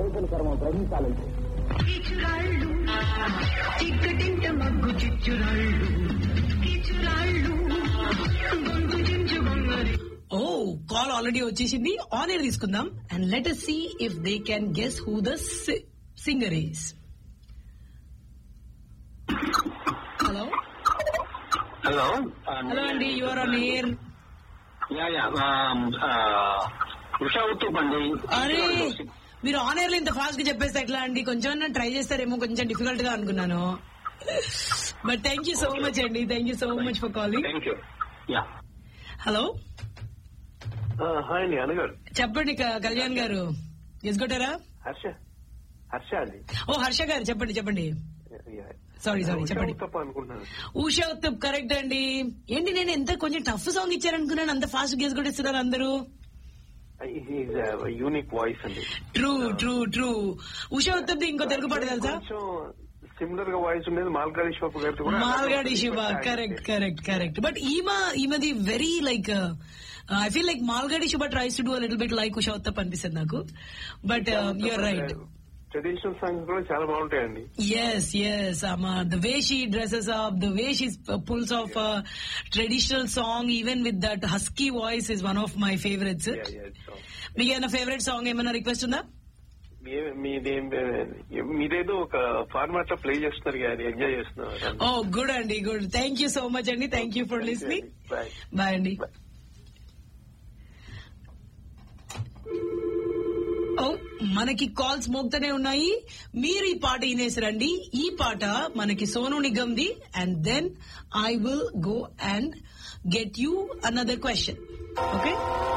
దైవజన కర్మం గ్రహించాలంటే కిచురాళ్ళు చిక్కటింట మగ్గు చిచ్చురాళ్ళు కిచురాళ్ళు గొంతు చించు బొంగరి ఓ కాల్ ఆల్రెడీ వచ్చేసింది ఆన్ ఎయిర్ తీసుకుందాం and let us see if they can guess who the singer is hello hello hello అండి you're on air yeah yeah Usha Uthup అండి అరే మీరు ఆన్ ఎయిర్ లో ఇంత ఫాస్ట్ గా చెప్పేస్తే ఎట్లా అండి కొంచెం ట్రై చేస్తారేమో కొంచెం డిఫికల్ట్ గా అనుకున్నాను but thank you so much అండి thank you so much for calling thank you yeah hello hi అండి అనగారు చెప్పండి క- కళ్యాణ్ గారు ఎసుకొట్టారా హర్ష హర్ష అండి ఓ హర్ష గారు చెప్పండి చెప్పండి సారీ సారీ చెప్పండి తప్ప అనుకుంటున్నాను ఉషా ఉత్తప్ కరెక్ట్ అండి ఏంటి నేను ఎంత కొంచెం టఫ్ సాంగ్ ఇచ్చారనుకున్నాను అంత ఫాస్ట్ గేస్ కూడా ఇస్తున్నారు అందరూ యూనిక్ వాయిస్ అండి true true true Usha Uthup ఇంకో తెలుగు పాట తెలుసా కొంచెం సిమిలర్ గా వాయిస్ ఉండేది మాల్గాడి శివప్ప గారితో కూడా Malgudi Shiva correct correct correct but ఈమా ఈమెది very like I feel like Malgudi Shiva tries to do little bit like Usha Uthup అనిపిస్తుంది నాకు but you are right traditional songs కూడా చాలా బాగుంటాయండి Yes, yes, Amma. The way she dresses up, the way she uh, pulls off a traditional song, even with that husky voice, is one of my favorites. Yeah, yeah, so. మీకు ఏమైనా favourite song ఏమైనా request ఉందా మీ- మీదేం మీరేదో ఒక format లో play చేస్తున్నారు కానీ ఎంజాయ్ చేస్తున్నారు ఓ గుడ్ అండి good thank you so much అండి thank you for listening bye bye అండి ఓ మనకి కాల్స్ మోగుతూనే ఉన్నాయి మీరు ఈ పాట వినేసి రండి ఈ పాట మనకి సోను నిగమ్ది and then I will go and get you another question okay